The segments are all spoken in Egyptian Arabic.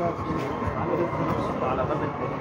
على باب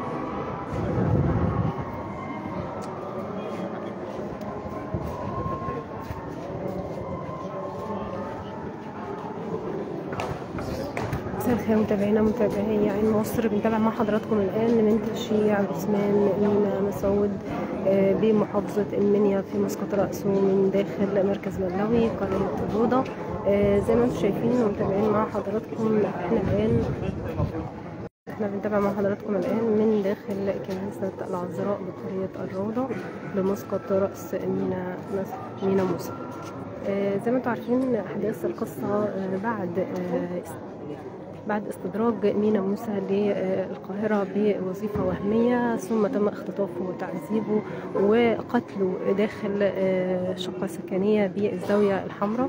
مساء الخير متابعينا متابعي عين مصر بنتابع مع حضراتكم الآن من تشييع عثمان مينا مسعود آه، بمحافظة المنيا في مسقط رأسه من داخل مركز ملاوي قرية الروضة آه، زي ما انتم شايفين ومتابعين مع حضراتكم احنا الآن احنا بنتابع مع حضراتكم الآن من داخل كنيسة العذراء بقرية الروضة بمسقط رأس مينا مينا موسى آه، زي ما انتم عارفين أحداث القصة آه، بعد آه، بعد استدراج مينا موسى للقاهرة بوظيفة وهمية ثم تم اختطافه وتعذيبه وقتله داخل آه، شقة سكنية بالزاوية الحمراء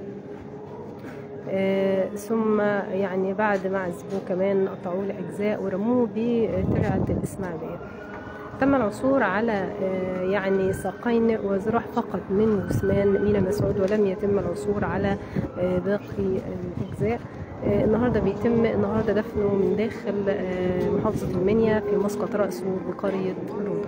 آه، ثم يعني بعد ما عذبوه كمان قطعوه لأجزاء ورموه بترعة الإسماعيلية تم العثور على آه، يعني ساقين وذراع فقط من جثمان مينا مسعود ولم يتم العثور على آه، باقي الأجزاء آه، النهارده بيتم النهارده دفنه من داخل آه، محافظة المنيا في مسقط رأسه بقرية روضة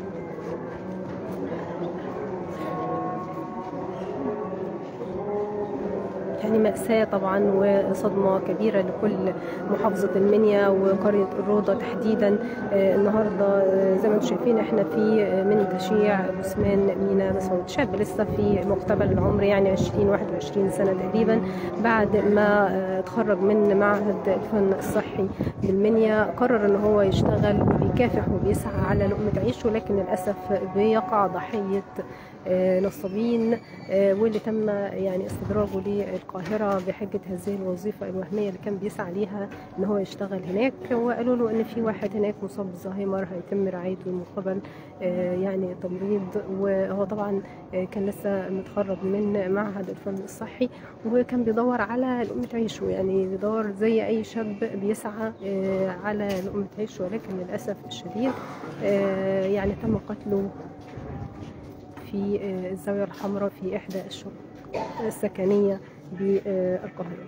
يعني مأساة طبعا وصدمة كبيرة لكل محافظة المنيا وقرية الروضة تحديدا آه، النهاردة آه، زي ما انتم شايفين احنا في آه، من تشييع عثمان مينا مسعود شاب لسه في مقتبل العمر يعني 20 21 سنة تقريبا بعد ما آه، اتخرج من معهد الفن الصحي بالمنيا قرر ان هو يشتغل وبيكافح وبيسعى على لقمة عيشه لكن للأسف بيقع ضحية آه، نصابين آه، واللي تم يعني استدراجه للقاهرة بحجة هذه الوظيفة الوهمية اللي كان بيسعى ليها ان هو يشتغل هناك وقالوا له ان في واحد هناك مصاب بالزهايمر هيتم رعايته من قبل آه، يعني تمريض وهو طبعا آه، كان لسه متخرج من معهد الفن الصحي وكان بيدور على لقمة عيشه يعني بيدور زي اي شاب بيسعى آه، على لقمة عيشه ولكن للأسف الشديد آه، يعني تم قتله في آه، الزاوية الحمراء في إحدى الشقق السكنية بالقاهرة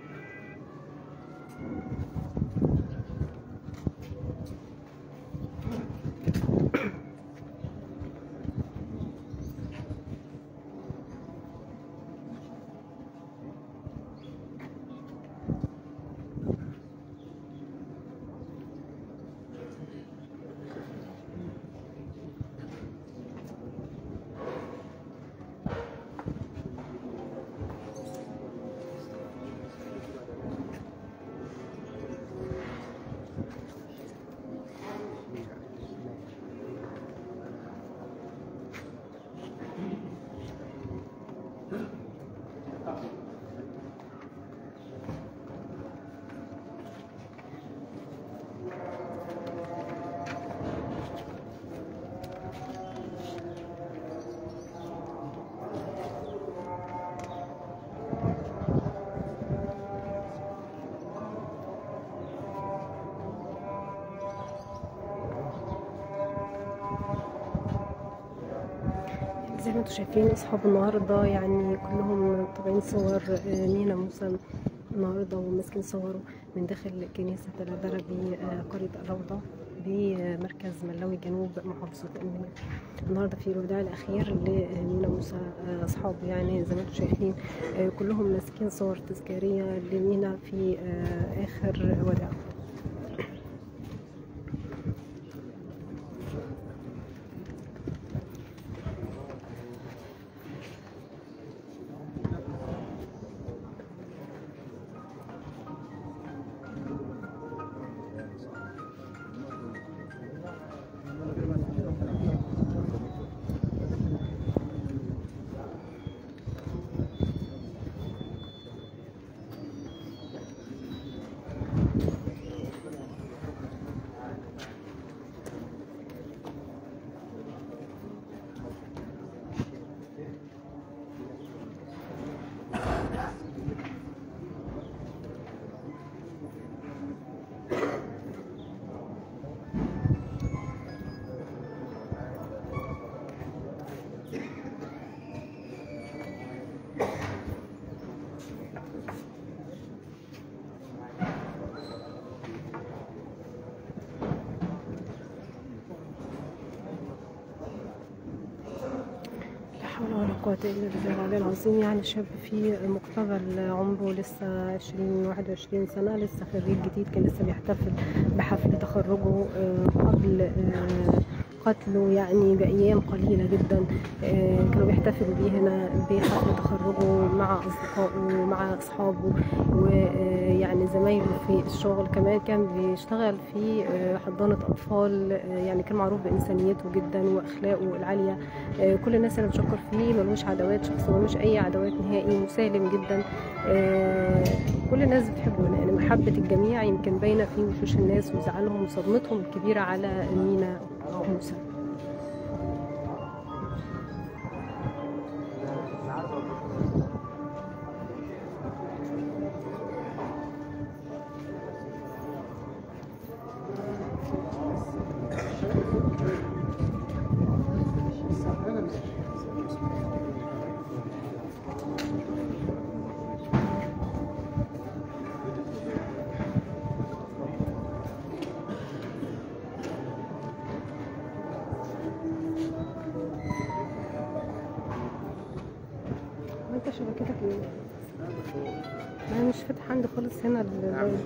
زي ما انتم شايفين اصحاب النهارده يعني كلهم طالعين صور آه، مينا موسى النهارده وماسكين صوره من داخل كنيسه العذراء بقريه الروضه بمركز ملاوي جنوب محافظه المنيا النهارده في الوداع الاخير لمينا موسى آه، اصحابه يعني زي ما انتم شايفين آه، كلهم ماسكين صور تذكاريه لمينا في آه، اخر وداع قوة إلا بالله العلي العظيم يعني شاب في مقتبل عمره لسه عشرين واحد وعشرين سنة لسه خريج جديد كان لسه بيحتفل بحفل تخرجه آه، قبل آه، قتله يعني بأيام قليلة جدا آه، كانوا بيحتفلوا بيه هنا بحفل تخرجه مع أصدقائه ومع أصحابه ويعني زمايله في الشغل كمان كان بيشتغل في آه، حضانة أطفال آه، يعني كان معروف بإنسانيته جدا وأخلاقه العالية آه، كل الناس اللي بتشكر فيه ملوش عداوات شخص ملوش أي عداوات نهائي مسالم جدا آه، كل الناس بتحبه يعني محبة الجميع يمكن باينة في وشوش الناس وزعلهم وصدمتهم الكبيرة على مينا موسى وانت شبكتك ايه؟ ما هي مش فاتح عندي خالص هنا ال- ال-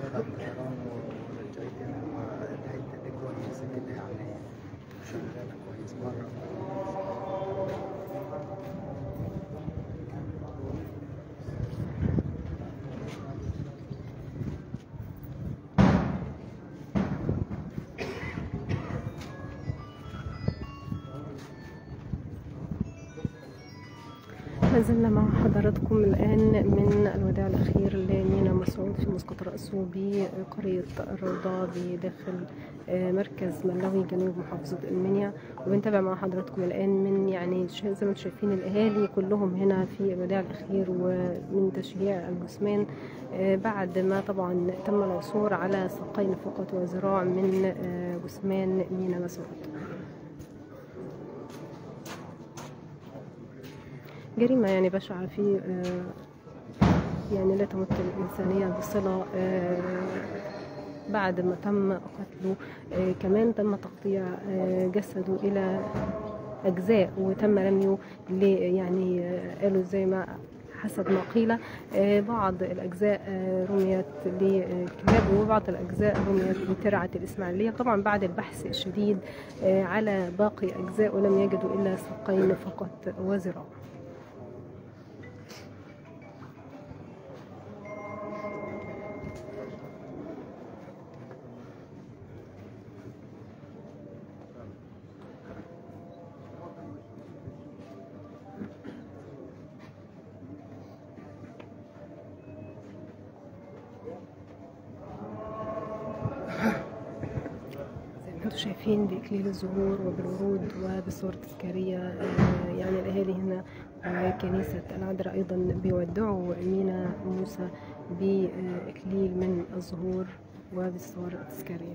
ما زلنا مع حضراتكم الآن من الوداع الأخير لمينا مسعود في مسقط رأسه بقرية الروضة بداخل آه، مركز ملاوي جنوب محافظة المنيا وبنتابع مع حضراتكم الآن من يعني شا- زي ما انتم شايفين الأهالي كلهم هنا في الوداع الأخير ومن تشييع الجثمان آه، بعد ما طبعا تم العثور على ساقين فقط وذراع من آه، جثمان مينا مسعود جريمة يعني بشعة في آه، يعني لا تمت الإنسانية بصلة آه، بعد ما تم قتله آه، كمان تم تقطيع آه، جسده إلى أجزاء وتم رميه ل- يعني آه، قالوا زي ما حسب ما قيل آه، بعض الأجزاء آه، رميت للكلاب وبعض الأجزاء رميت لترعة الإسماعيلية طبعا بعد البحث الشديد آه، على باقي أجزاء ولم يجدوا إلا ساقين فقط وذراع زي ما انتم شايفين بإكليل الزهور وبالورود وبصور تذكارية آه، يعني الأهالي هنا وكنيسة العذراء أيضا بيودعوا مينا موسى بإكليل من الزهور وبالصور التذكارية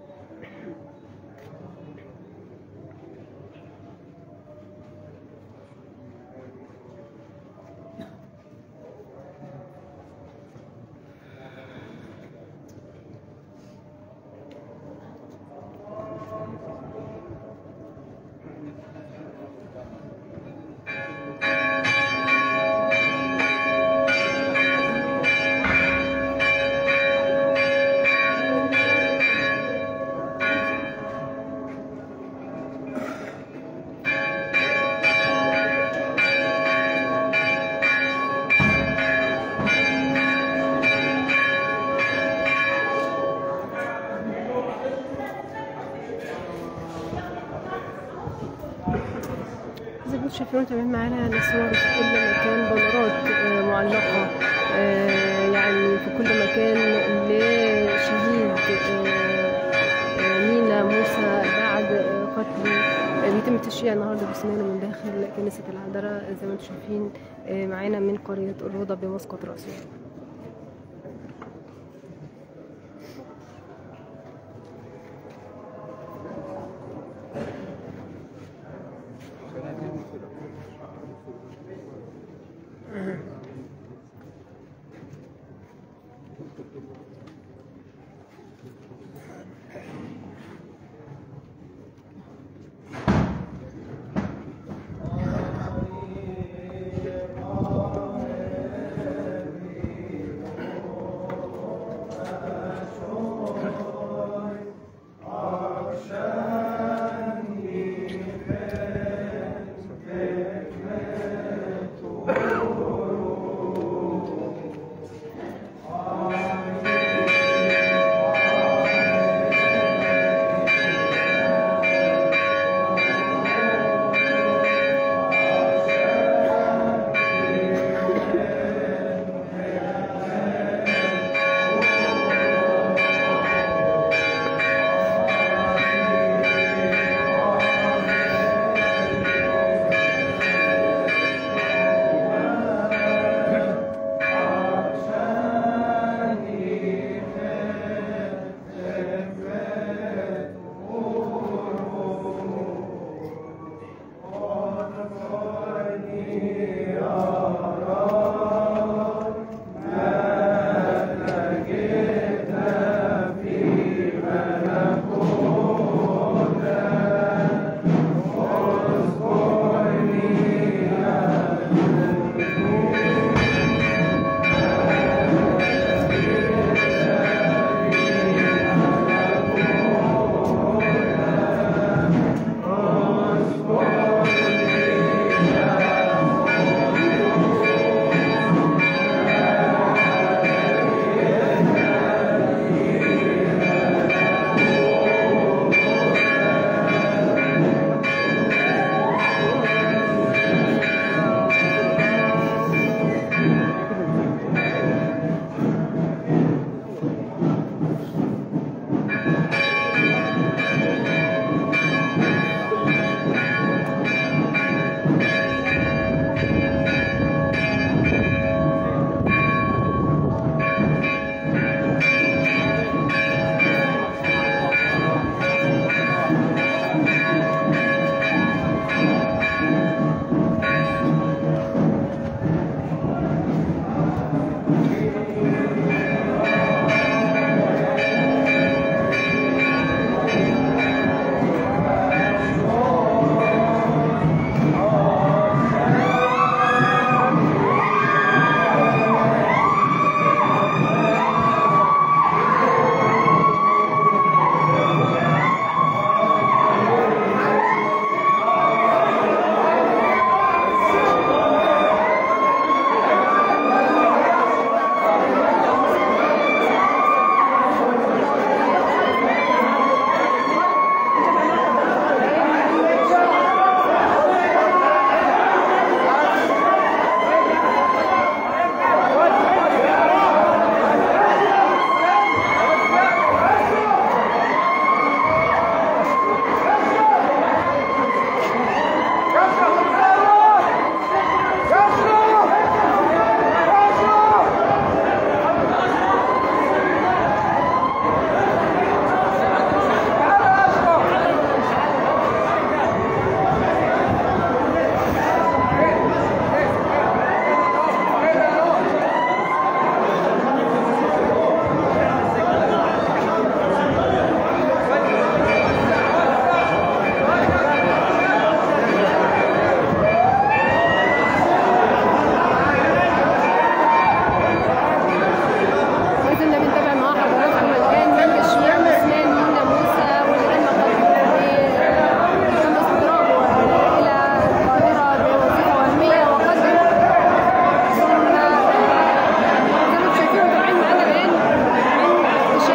زي ما انتم شايفين متابعين معانا الصور في كل مكان بنرات آه، معلقة آه، يعني في كل مكان لشهيد آه، آه، مينا موسى بعد آه، قتله آه، بيتم تشييع النهارده جثمانه من داخل كنيسة العذراء زي ما انتم شايفين آه، معانا من قرية الروضة بمسقط رأسه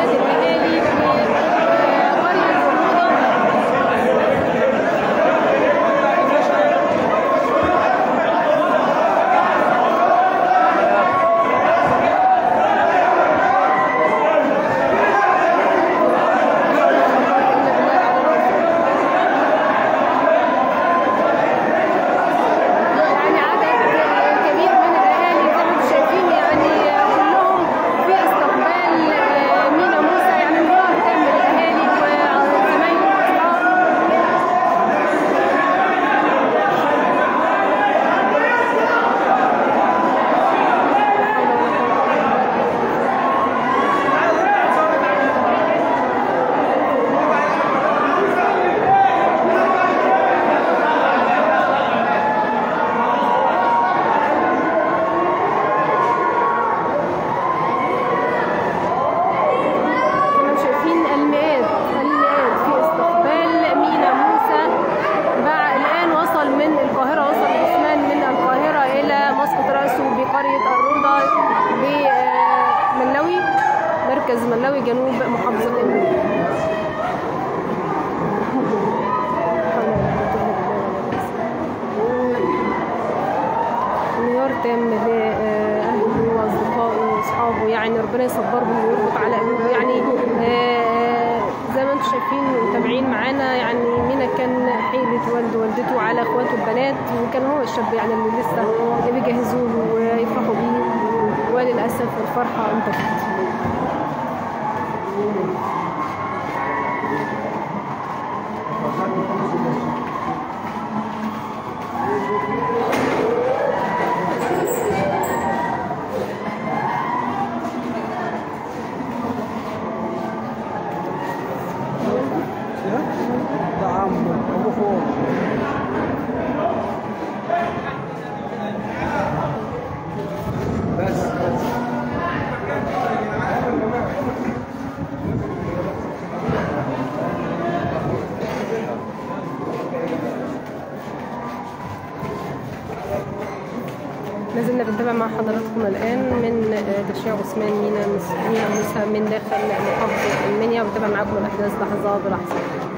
تعزيات الاهالي في قريه الروضه يعني عدد كبير من الاهالي زي ما انتم شايفين يعني كلهم في استقبال مينا موسى يعني انبهار تام بالاهالي وزمايله واصحابه كنا شايفين المئات المئات في استقبال مينا موسى بعد الآن وصل من القاهرة وصل عثمان من القاهرة إلى مسقط رأسه بقرية الروضة بملاوي مركز ملاوي جنوب محافظة المنيا انهيار تام لأهله وأصدقائه وأصحابه يعني ربنا يصبرهم ويربط على قلوبه يعني آه، زي ما انتم شايفين ومتابعين معانا يعني مينا كان حيلة والده ووالدته على اخواته البنات وكان هو الشاب يعني اللي لسه بيجهزوا له ويفرحوا بيه وللأسف الفرحة انتهت طعام وبخور بس بس لازلنا بنتابع مع حضراتكم الآن من آه، تشييع عثمان مينا مينا موسى من داخل محافظة المنيا وبنتابع معاكم الأحداث لحظة بلحظة